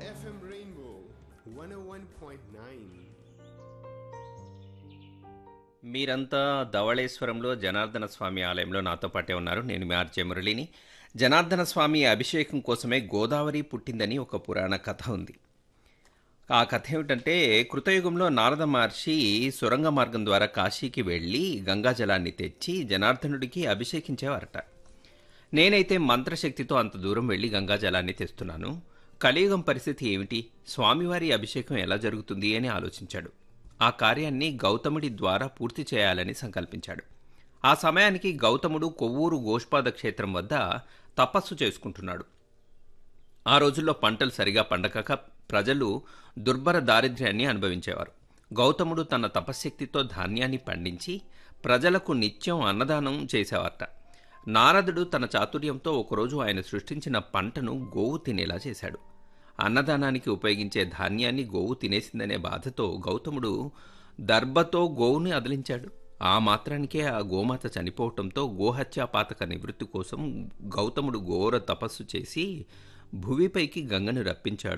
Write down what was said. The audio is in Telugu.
FM Rainbow 101.9. మీరంతా ధవళేశ్వరంలో జనార్దన స్వామి ఆలయంలో నాతో పాటే ఉన్నారు నేను మీ ఆర్జే మురళిని జనార్దన స్వామి అభిషేకం కోసమే గోదావరి పుట్టిందని ఒక పురాణ కథ ఉంది ఆ కథ ఏమిటంటే కృతయుగంలో నారద మహర్షి సొరంగ మార్గం ద్వారా కాశీకి వెళ్ళి గంగాజలాన్ని తెచ్చి జనార్దనుడికి అభిషేకించేవారట నేనైతే మంత్రశక్తితో అంత దూరం వెళ్ళి గంగాజలాన్ని తెస్తున్నాను కలియుగం పరిస్థితి ఏమిటి స్వామివారి అభిషేకం ఎలా జరుగుతుంది అని ఆలోచించాడు ఆ కార్యాన్ని గౌతముడి ద్వారా పూర్తి చేయాలని సంకల్పించాడు ఆ సమయానికి గౌతముడు కొవ్వూరు గోష్పాద క్షేత్రం వద్ద తపస్సు చేసుకుంటున్నాడు ఆ రోజుల్లో పంటలు సరిగా పండక ప్రజలు దుర్భర దారిద్ర్యాన్ని అనుభవించేవారు గౌతముడు తన తపశ్శక్తితో ధాన్యాన్ని పండించి ప్రజలకు నిత్యం అన్నదానం చేసేవారట నారదుడు తన చాతుర్యంతో ఒకరోజు ఆయన సృష్టించిన పంటను గోవు తినేలా చేశాడు అన్నదానానికి ఉపయోగించే ధాన్యాన్ని గోవు తినేసిందనే బాధతో గౌతముడు దర్భతో గోవుని అదిలించాడు ఆ మాత్రానికే ఆ గోమాత చనిపోవటంతో గోహత్యా పాతక నివృత్తి కోసం గౌతముడు ఘోర తపస్సు చేసి భువిపైకి గంగను రప్పించాడు